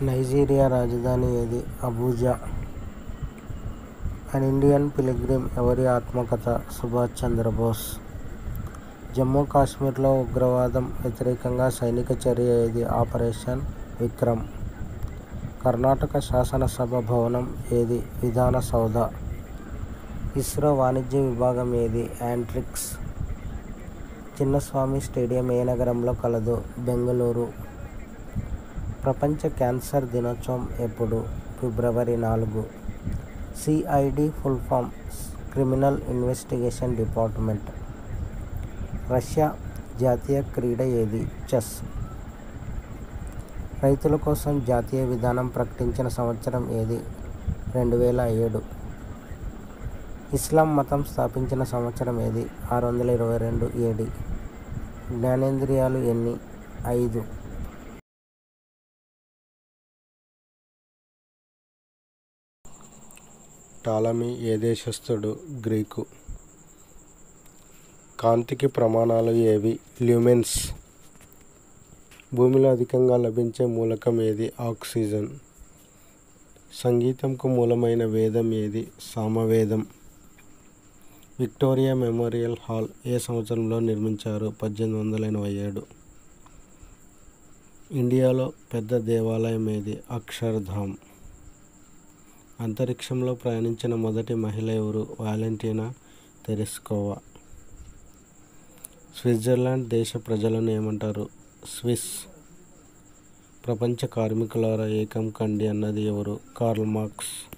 Nigeria రాజధాని ఏది Abuja an Indian pilgrim ఎవరి ఆత్మకథ సుభాష్ చంద్రబోస్ జమ్మూ కాశ్మీర్లో ఉగ్రవాదం వ్యతిరేకంగా సైనిక చర్య ఏది ఆపరేషన్ విక్రమ్ కర్ణాటక శాసనసభ భవనం ఏది విధాన సౌధ ఇస్రో వాణిజ్య విభాగం ఏది యాంట్రిక్స్ చిన్నస్వామి స్టేడియం ఏ నగరంలో కలదు బెంగళూరు ప్రపంచ క్యాన్సర్ దినోత్సవం ఎప్పుడు ఫిబ్రవరి నాలుగు CID full form criminal investigation department Russia జాతీయ క్రీడ ఏది చెస్ రైతుల కోసం జాతీయ విధానం ప్రకటించిన సంవత్సరం ఏది రెండు వేల ఏడు ఇస్లాం మతం స్థాపించిన సంవత్సరం ఏది ఆరు వందల ఇరవై రెండు ఏడి జ్ఞానేంద్రియాలు ఎన్ని ఐదు టాలమీ ఏ దేశస్థుడు గ్రీకు కాంతికి ప్రమాణాలు ఏవి ల్యూమెన్స్ భూమిలో అధికంగా లభించే మూలకం ఏది ఆక్సిజన్ సంగీతంకు మూలమైన వేదం ఏది సామవేదం విక్టోరియా మెమోరియల్ హాల్ ఏ సంవత్సరంలో నిర్మించారు పద్దెనిమిది వందల ఎనభై ఏడు ఇండియాలో పెద్ద దేవాలయం ఏది అక్షర్ధామ్ అంతరిక్షంలో ప్రయాణించిన మొదటి మహిళ ఎవరు వాలెంటీనా తెరెస్కోవా స్విట్జర్లాండ్ దేశ ప్రజలను ఏమంటారు స్విస్ ప్రపంచ కార్మికులారా ఏకం కండి అన్నది ఎవరు కార్ల్ మార్క్స్